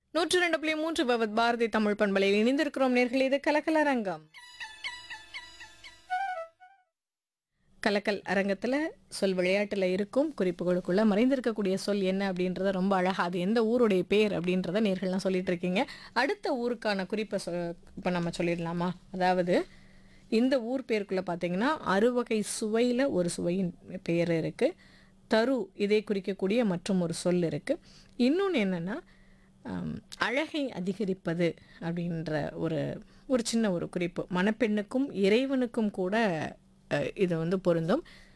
நூற்று ரெண்டு புள்ளி மூன்று பவத் பாரதி தமிழ் பண்பலையில் இணைந்திருக்கிறோம் நேர்கள் இது கலக்கல் அரங்கம் கலக்கல் அரங்கத்தில் சொல் விளையாட்டில் இருக்கும் குறிப்புகளுக்குள்ள மறைந்திருக்கக்கூடிய சொல் என்ன அப்படின்றத ரொம்ப அழகாக அது எந்த ஊருடைய பேர் அப்படின்றத நேர்கள்லாம் சொல்லிட்டு இருக்கீங்க அடுத்த ஊருக்கான குறிப்பை சொ இப்போ நம்ம சொல்லிடலாமா அதாவது இந்த ஊர் பேருக்குள்ளே பார்த்தீங்கன்னா அறுவகை சுவையில் ஒரு சுவையின் பெயர் இருக்குது தரு இதை குறிக்கக்கூடிய மற்றும் ஒரு சொல் இருக்குது இன்னொன்று என்னென்னா ஆம், அழகை அதிகரிப்பது அப்படின்ற ஒரு ஒரு சின்ன ஒரு குறிப்பு மணப்பெண்ணுக்கும் இறைவனுக்கும் கூட அஹ், இது வந்து பொருந்தும்